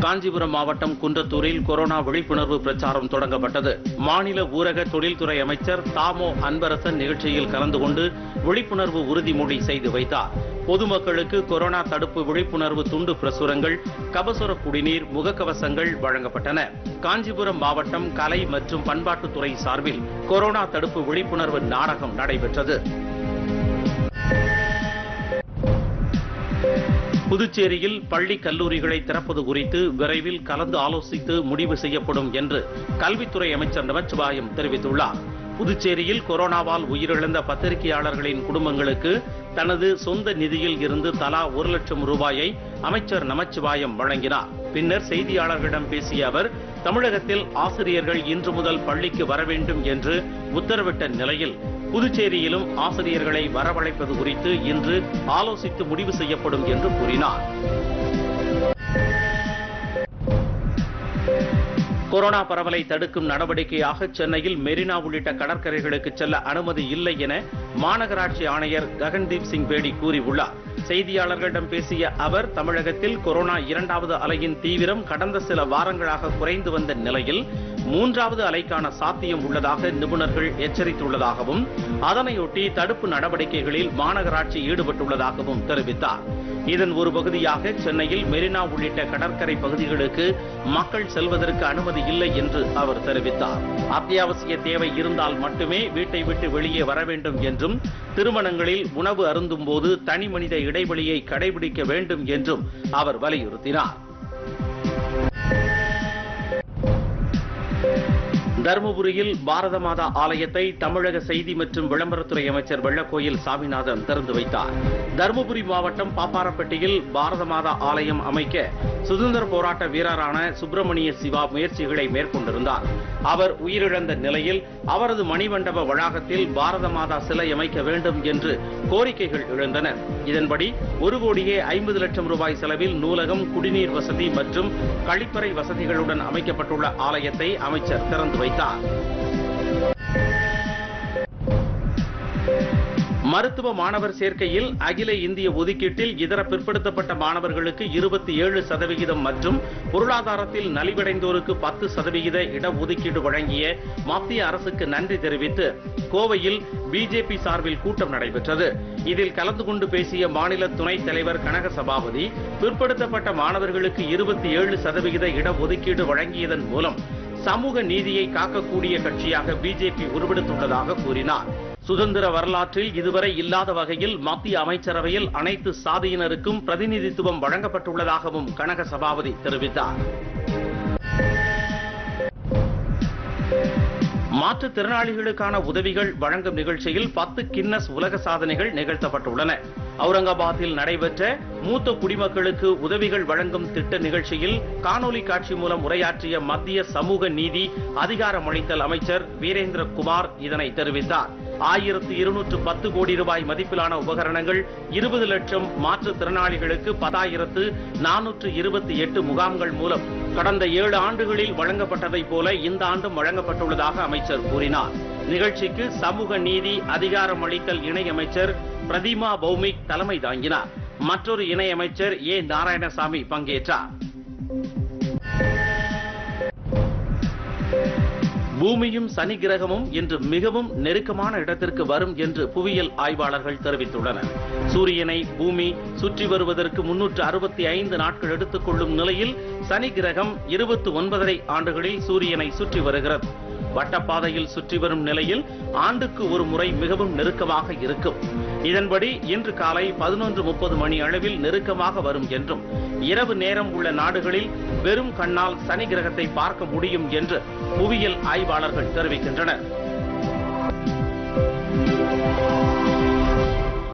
காஞ்சிபுரம் மாவட்டம் குன்றத்தூரில் கொரோனா விழிப்புணர்வு பிரச்சாரம் தொடங்கப்பட்டது மாநில ஊரக தொழில்துறை அமைச்சர் தாமோ அன்பரசன் நிகழ்ச்சியில் கலந்து கொண்டு விழிப்புணர்வு உறுதிமொழி செய்து வைத்தார் பொதுமக்களுக்கு கொரோனா தடுப்பு விழிப்புணர்வு துண்டு பிரசுரங்கள் கபசுர குடிநீர் முகக்கவசங்கள் வழங்கப்பட்டன காஞ்சிபுரம் மாவட்டம் கலை மற்றும் பண்பாட்டுத்துறை சார்பில் கொரோனா தடுப்பு விழிப்புணர்வு நாடகம் நடைபெற்றது புதுச்சேரியில் பள்ளி கல்லூரிகளை திறப்பது குறித்து விரைவில் கலந்து ஆலோசித்து முடிவு செய்யப்படும் என்று கல்வித்துறை அமைச்சர் நமச்சிவாயம் தெரிவித்துள்ளார் புதுச்சேரியில் கொரோனாவால் உயிரிழந்த பத்திரிகையாளர்களின் குடும்பங்களுக்கு தனது சொந்த நிதியில் இருந்து தலா ஒரு லட்சம் ரூபாயை அமைச்சர் நமச்சிவாயம் வழங்கினார் பின்னர் செய்தியாளர்களிடம் பேசிய அவர் தமிழகத்தில் ஆசிரியர்கள் இன்று முதல் பள்ளிக்கு வர வேண்டும் என்று உத்தரவிட்ட நிலையில் புதுச்சேரியிலும் ஆசிரியர்களை வரவழைப்பது குறித்து இன்று ஆலோசித்து முடிவு செய்யப்படும் என்று கூறினார் கொரோனா பரவலை தடுக்கும் நடவடிக்கையாக சென்னையில் மெரினா உள்ளிட்ட கடற்கரைகளுக்கு செல்ல அனுமதி இல்லை என மாநகராட்சி ஆணையர் ககன்தீப் சிங் பேடி கூறியுள்ளார் செய்தியாளர்களிடம் பேசிய அவர் தமிழகத்தில் கொரோனா இரண்டாவது அலையின் தீவிரம் கடந்த சில வாரங்களாக குறைந்து வந்த நிலையில் மூன்றாவது அலைக்கான சாத்தியம் உள்ளதாக நிபுணர்கள் எச்சரித்துள்ளதாகவும் அதனையொட்டி தடுப்பு நடவடிக்கைகளில் மாநகராட்சி ஈடுபட்டுள்ளதாகவும் தெரிவித்தார் இதன் ஒரு பகுதியாக சென்னையில் மெரினா உள்ளிட்ட கடற்கரை பகுதிகளுக்கு மக்கள் செல்வதற்கு அனுமதி இல்லை என்று அவர் தெரிவித்தார் அத்தியாவசிய தேவை இருந்தால் மட்டுமே வீட்டை விட்டு வெளியே வர வேண்டும் என்றும் திருமணங்களில் உணவு அருந்தும் போது தனி மனித இடைவெளியை கடைபிடிக்க வேண்டும் என்றும் அவர் வலியுறுத்தினார் தருமபுரியில் பாரத மாதா ஆலயத்தை தமிழக செய்தி மற்றும் விளம்பரத்துறை அமைச்சர் வெள்ளக்கோயில் சாமிநாதன் திறந்து வைத்தார் தருமபுரி மாவட்டம் பாப்பாரப்பட்டியில் பாரத மாதா ஆலயம் அமைக்க சுதந்திர போராட்ட வீரரான சுப்பிரமணிய சிவா முயற்சிகளை மேற்கொண்டிருந்தார் அவர் உயிரிழந்த நிலையில் அவரது மணிமண்டப வளாகத்தில் பாரத மாதா சிலை அமைக்க வேண்டும் என்று கோரிக்கைகள் எழுந்தன இதன்படி ஒரு கோடியே ஐம்பது லட்சம் ரூபாய் செலவில் நூலகம் குடிநீர் வசதி மற்றும் கழிப்பறை வசதிகளுடன் அமைக்கப்பட்டுள்ள ஆலயத்தை அமைச்சர் திறந்து வைத்தார் மருத்துவ மாணவர் சேர்க்கையில் அகில இந்திய ஒதுக்கீட்டில் இதர பிற்படுத்தப்பட்ட மாணவர்களுக்கு இருபத்தி ஏழு சதவிகிதம் மற்றும் பொருளாதாரத்தில் நலிவடைந்தோருக்கு பத்து சதவிகித இடஒதுக்கீடு வழங்கிய மத்திய அரசுக்கு நன்றி தெரிவித்து கோவையில் பிஜேபி சார்பில் கூட்டம் நடைபெற்றது இதில் கலந்து கொண்டு பேசிய மாநில துணைத் தலைவர் கனக சபாபதி பிற்படுத்தப்பட்ட மாணவர்களுக்கு இருபத்தி ஏழு சதவிகித இடஒதுக்கீடு வழங்கியதன் மூலம் சமூக நீதியை காக்கக்கூடிய கட்சியாக பிஜேபி உருவெடுத்துள்ளதாக கூறினார் சுதந்திர வரலாற்றில் இதுவரை இல்லாத வகையில் மத்திய அமைச்சரவையில் அனைத்து சாதியினருக்கும் பிரதிநிதித்துவம் வழங்கப்பட்டுள்ளதாகவும் கனக சபாபதி தெரிவித்தார் மாற்றுத்திறனாளிகளுக்கான உதவிகள் வழங்கும் நிகழ்ச்சியில் பத்து கின்னஸ் உலக சாதனைகள் நிகழ்த்தப்பட்டுள்ளன அவுரங்காபாத்தில் நடைபெற்ற மூத்த குடிமக்களுக்கு உதவிகள் வழங்கும் திட்ட நிகழ்ச்சியில் காணொலி காட்சி மூலம் உரையாற்றிய மத்திய சமூக நீதி அதிகாரமளித்தல் அமைச்சர் வீரேந்திர குமார் இதனை தெரிவித்தார் ஆயிரத்து இருநூற்று பத்து கோடி ரூபாய் மதிப்பிலான உபகரணங்கள் இருபது லட்சம் மாற்றுத்திறனாளிகளுக்கு பத்தாயிரத்து நானூற்று இருபத்தி எட்டு முகாம்கள் மூலம் கடந்த ஏழு ஆண்டுகளில் வழங்கப்பட்டதைப் போல இந்த ஆண்டும் வழங்கப்பட்டுள்ளதாக அமைச்சர் கூறினார் நிகழ்ச்சிக்கு சமூக நீதி அதிகாரமளித்தல் இணையமைச்சர் பிரதிமா பௌமிக் தலைமை தாங்கினார் மற்றொரு இணையமைச்சர் ஏ நாராயணசாமி பங்கேற்றார் பூமியும் சனி கிரகமும் இன்று மிகவும் நெருக்கமான இடத்திற்கு வரும் என்று புவியியல் ஆய்வாளர்கள் தெரிவித்துள்ளனர் சூரியனை பூமி சுற்றி வருவதற்கு முன்னூற்று அறுபத்தி ஐந்து நாட்கள் எடுத்துக்கொள்ளும் நிலையில் சனி கிரகம் இருபத்தி ஒன்பதரை ஆண்டுகளில் சூரியனை சுற்றி வருகிறது வட்டப்பாதையில் சுற்றி வரும் நிலையில் ஆண்டுக்கு ஒரு முறை மிகவும் நெருக்கமாக இருக்கும் இதன்படி இன்று காலை பதினொன்று முப்பது மணி அளவில் நெருக்கமாக வரும் என்றும் இரவு நேரம் உள்ள நாடுகளில் வெறும் கண்ணால் சனி கிரகத்தை பார்க்க முடியும் என்று புவியியல் ஆய்வாளர்கள் தெரிவிக்கின்றனர்